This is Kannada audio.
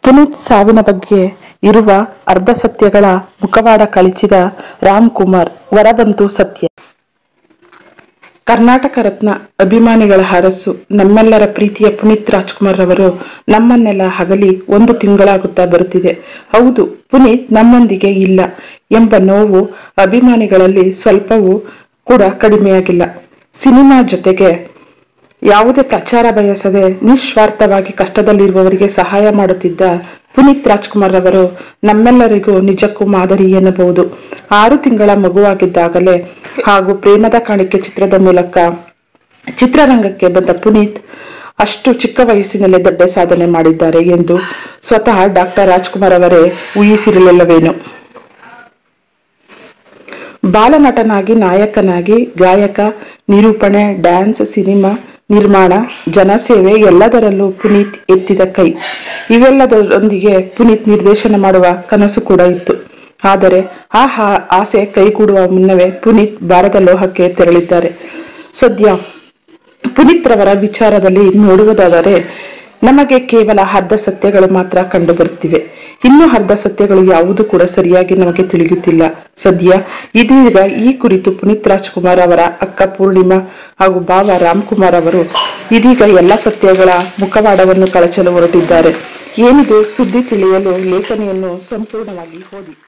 ಪುನೀತ್ ಸಾವಿನ ಬಗ್ಗೆ ಇರುವ ಅರ್ಧ ಸತ್ಯಗಳ ಮುಖವಾಡ ಕಳಚಿದ ರಾಮ್ ಕುಮಾರ್ ಹೊರಬಂತು ಸತ್ಯ ಕರ್ನಾಟಕ ರತ್ನ ಅಭಿಮಾನಿಗಳ ಹರಸು ನಮ್ಮೆಲ್ಲರ ಪ್ರೀತಿಯ ಪುನೀತ್ ರಾಜ್ಕುಮಾರ್ ಅವರು ನಮ್ಮನ್ನೆಲ್ಲ ಹಗಲಿ ಒಂದು ತಿಂಗಳಾಗುತ್ತಾ ಬರುತ್ತಿದೆ ಹೌದು ಪುನೀತ್ ನಮ್ಮೊಂದಿಗೆ ಇಲ್ಲ ಎಂಬ ನೋವು ಅಭಿಮಾನಿಗಳಲ್ಲಿ ಸ್ವಲ್ಪವೂ ಕೂಡ ಕಡಿಮೆಯಾಗಿಲ್ಲ ಸಿನಿಮಾ ಜೊತೆಗೆ ಯಾವುದೇ ಪ್ರಚಾರ ಬಯಸದೆ ನಿಸ್ವಾರ್ಥವಾಗಿ ಕಷ್ಟದಲ್ಲಿರುವವರಿಗೆ ಸಹಾಯ ಮಾಡುತ್ತಿದ್ದ ಪುನೀತ್ ರಾಜ್ಕುಮಾರ್ ಅವರು ನಮ್ಮೆಲ್ಲರಿಗೂ ನಿಜಕ್ಕೂ ಮಾದರಿ ಎನ್ನಬಹುದು ಆರು ತಿಂಗಳ ಮಗುವಾಗಿದ್ದಾಗಲೇ ಹಾಗೂ ಪ್ರೇಮದ ಕಾಣಿಕೆ ಚಿತ್ರದ ಮೂಲಕ ಚಿತ್ರರಂಗಕ್ಕೆ ಬಂದ ಪುನೀತ್ ಅಷ್ಟು ಚಿಕ್ಕ ವಯಸ್ಸಿನಲ್ಲೇ ದೊಡ್ಡ ಸಾಧನೆ ಮಾಡಿದ್ದಾರೆ ಎಂದು ಸ್ವತಃ ಡಾಕ್ಟರ್ ರಾಜ್ಕುಮಾರ್ ಅವರೇ ಊಹಿಸಿರಲಿಲ್ಲವೇನು ಬಾಲನಟನಾಗಿ ನಾಯಕನಾಗಿ ಗಾಯಕ ನಿರೂಪಣೆ ಡ್ಯಾನ್ಸ್ ಸಿನಿಮಾ ನಿರ್ಮಾಣ ಜನಸೇವೆ ಎಲ್ಲದರಲ್ಲೂ ಪುನೀತ್ ಎತ್ತಿದ ಕೈ ಇವೆಲ್ಲದರೊಂದಿಗೆ ಪುನೀತ್ ನಿರ್ದೇಶನ ಮಾಡುವ ಕನಸು ಕೂಡ ಇತ್ತು ಆದರೆ ಆ ಹಾ- ಆಸೆ ಕೈಗೂಡುವ ಮುನ್ನವೇ ಪುನೀತ್ ಭಾರತ ಲೋಹಕ್ಕೆ ತೆರಳಿದ್ದಾರೆ ಸದ್ಯ ಪುನೀತ್ ರವರ ವಿಚಾರದಲ್ಲಿ ನೋಡುವುದಾದರೆ ನಮಗೆ ಕೇವಲ ಅರ್ಧ ಸತ್ಯಗಳು ಮಾತ್ರ ಕಂಡುಬರುತ್ತಿವೆ ಇನ್ನು ಅರ್ಧ ಸತ್ಯಗಳು ಯಾವುದು ಕೂಡ ಸರಿಯಾಗಿ ನಮಗೆ ತಿಳಿಯುತ್ತಿಲ್ಲ ಸದ್ಯ ಇದೀಗ ಈ ಕುರಿತು ಪುನೀತ್ ರಾಜ್ಕುಮಾರ್ ಅವರ ಅಕ್ಕ ಪೂರ್ಣಿಮಾ ಹಾಗೂ ಭಾವ ರಾಮ್ಕುಮಾರ್ ಅವರು ಇದೀಗ ಎಲ್ಲ ಸತ್ಯಗಳ ಮುಖವಾಡವನ್ನು ಕಳಚಲು ಹೊರಟಿದ್ದಾರೆ ಏನಿದು ಸುದ್ದಿ ತಿಳಿಯಲು ಲೇಖನಿಯನ್ನು ಸಂಪೂರ್ಣವಾಗಿ ಓದಿ